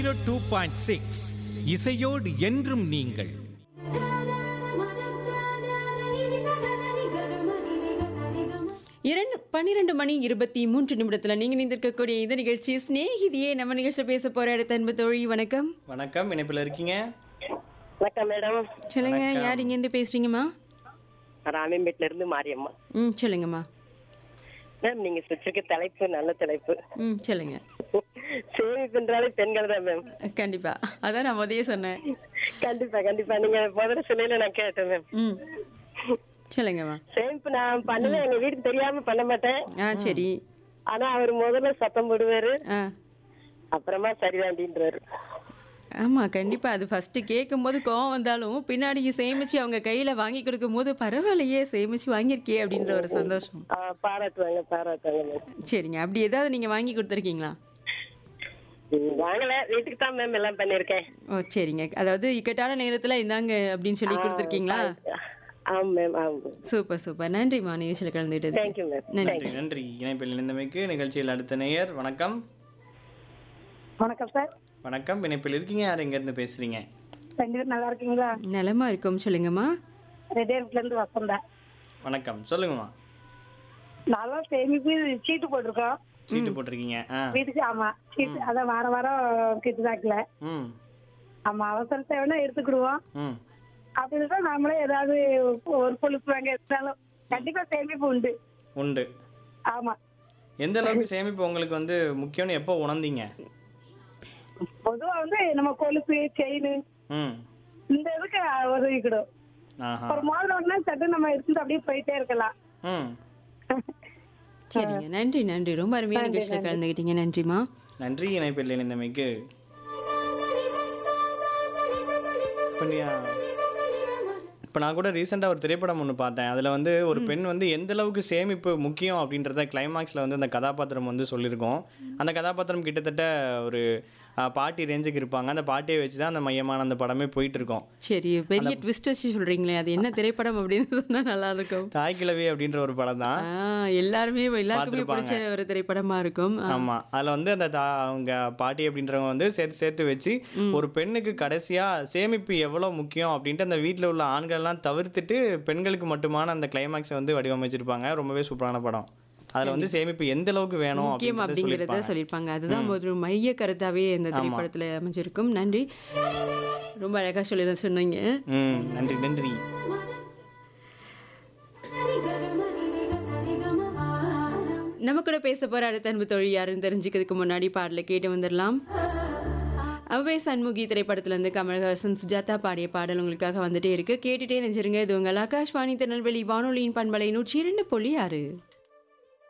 Two point six இசையோடு என்றும் நீங்கள் இரண்டு பன்னிரெண்டு மணி இருபத்தி மூன்று நிமிடத்துல நீங்க நிந்திருக்கக்கூடிய இந்த நிகழ்ச்சி ஸ்நேகிதியே நம்ம நிகழ்ச்சியில் பேச போற அடுத்த அன்பு தோழி வணக்கம் வணக்கம் இணைப்பில் இருக்கீங்க வணக்கம் மேடம் சொல்லுங்க யார் இங்க இருந்து பேசுறீங்கம்மா ராமியம்பேட்ல இருந்து மாரியம்மா ம் சொல்லுங்கம்மா மேம் நீங்க வச்சிருக்க தலைப்பு நல்ல தலைப்பு ம் சொல்லுங்க சேமிப்புன்றாலே பெண்கள் தான் மேம் கண்டிப்பா அதான் நான் முதல்ல சொன்னேன் கண்டிப்பா கண்டிப்பா நீங்க முதல்ல சொல்லல நான் கேட்டேன் மேம் ம் சொல்லுங்கம்மா சேமிப்பு நான் பண்ணுவேன் எங்க வீட்டுக்கு தெரியாம பண்ண மாட்டேன் ஆ சரி ஆனா அவர் முதல்ல சத்தம் போடுவாரு ஆ அப்புறமா சரிதாண்டின்றாரு ஆமா கண்டிப்பா அது ஃபர்ஸ்ட் கேட்கும்போது கோவம் வந்தாலும் பின்னாடி சேமிச்சு அவங்க கையில வாங்கி கொடுக்கும் போது பரவாயில்லையே சேமிச்சு வாங்கியிருக்கே அப்படின்ற ஒரு சந்தோஷம் ஆ, பாராட்டுவாங்க பாராட்டுவாங்க மேம் சரிங்க அப்படி ஏதாவது நீங்க வாங்கி கொடுத்துருக்கீங்களா ம், வாங்கல வீட்டுக்கு தான் மேம் எல்லாம் பண்ணிருக்கேன் ஓ சரிங்க அதாவது இக்கட்டான நேரத்துல இந்தாங்க அப்படின்னு சொல்லி கொடுத்துருக்கீங்களா ஆமா மேம் ஆமா மேம் சூப்பர் சூப்பர் நன்றிம்மா நிகழ்ச்சியில் கலந்துக்கிட்டது தேங்க்யூ மேம் நன்றி நன்றி நன்றி இணைப்பில் இணைந்தமைக்கு நிகழ்ச்சியில் அடுத்த நேயர் வணக்கம் வணக்கம் சார் வணக்கம் இணைப்பில் இருக்கீங்க யார் எங்கேருந்து பேசுறீங்க ரெண்டு பேரும் நல்லா இருக்கீங்களா நலமா இருக்கும் சொல்லுங்கம்மா ரெட்டியார்ல இருந்து வசந்தா வணக்கம் சொல்லுங்கம்மா நல்லா சேமிப்பு சீட்டு போட்டிருக்கோம் சீட்டு போட்டிருக்கீங்க ஆ வீட்டுக்கு ஆமா சீட்டு அதான் வாரம் வாரம் கிட்டு தாக்கல ம் ஆமா அவசர தேவைன்னா எடுத்துக்கிடுவோம் ம் அப்படி தான் நாமளே ஏதாவது ஒரு கொழுப்பு வாங்க எடுத்தாலும் கண்டிப்பா சேமிப்பு உண்டு உண்டு ஆமா எந்த அளவுக்கு சேமிப்பு உங்களுக்கு வந்து முக்கியம்னு எப்போ உணர்ந்தீங்க பொதுவா வந்து நம்ம கொழுப்பு செயின் ம் இந்த இதுக்கு உதவிக்கிடும் ஆஹா ஒரு மோதிரம் ஒண்ணா சட்டு நம்ம எடுத்துட்டு அப்படியே போயிட்டே இருக்கலாம் ம் சரிங்க நன்றி நன்றி ரொம்ப அருமையான நிகழ்ச்சியில் கலந்துக்கிட்டீங்க நன்றிம்மா நன்றி இணைப்பில் இணைந்தமைக்கு இப்போ நீ- இப்போ நான் கூட ரீசெண்டாக ஒரு திரைப்படம் ஒன்று பார்த்தேன் அதில் வந்து ஒரு பெண் வந்து எந்த அளவுக்கு சேமிப்பு முக்கியம் அப்படின்றத கிளைமாக்ஸில் வந்து அந்த கதாபாத்திரம் வந்து சொல்லியிருக்கோம் அந்த கதாபாத்திரம் கிட்டத்தட்ட ஒரு ஆ, பாட்டி ரேஞ்சுக்கு இருப்பாங்க அந்த பாட்டியை வச்சு தான் அந்த மையமான அந்த படமே போயிட்டு இருக்கோம் சரி பெரிய ட்விஸ்ட் வச்சு சொல்றீங்களே அது என்ன திரைப்படம் அப்படின்னு சொன்னா நல்லா இருக்கும் தாய் கிழவி அப்படின்ற ஒரு படம் தான் ஆ, எல்லாருமே எல்லாருக்குமே பிடிச்ச பார்த்திருப்பாங்க. ஒரு திரைப்படமா இருக்கும் ஆ, ஆமா அதுல வந்து அந்த தா- அவங்க பாட்டி அப்படின்றவங்க வந்து சேர்த்து சேர்த்து வச்சு ஒரு பெண்ணுக்கு கடைசியா சேமிப்பு எவ்வளவு முக்கியம் அப்படின்ட்டு அந்த வீட்ல உள்ள ஆண்கள்லாம் தவிர்த்துட்டு பெண்களுக்கு மட்டுமான அந்த கிளைமாக்ஸை வந்து வடிவமைச்சிருப்பாங்க ரொம்பவே சூப்பரான படம் அதுல வந்து சேமிப்பு எந்த அளவுக்கு வேணும் முக்கியம் அப்படின்றத அப்படிங்கறத சொல்லியிருப்பாங்க சொல்லியிருப்பாங்க அதுதான் ஒரு மைய கருத்தாவே இந்த திரைப்படத்துல அமைஞ்சிருக்கும் நன்றி ரொம்ப அழகா சொல்லி சொன்னீங்க ம் நன்றி நன்றி நம்ம கூட பேச போற அடுத்த அன்பு தொழில் யாருன்னு தெரிஞ்சுக்கிறதுக்கு முன்னாடி பாடல கேட்டு வந்துடலாம் அவ்வே சண்முகி திரைப்படத்துல இருந்து கமல்ஹாசன் சுஜாதா பாடிய பாடல் உங்களுக்காக வந்துட்டே இருக்கு கேட்டுட்டே நெஞ்சிருங்க இது உங்கள் ஆகாஷ்வாணி திருநெல்வேலி வானொலியின் பண்பலை நூற்றி இரண்டு புள்ளி ஆறு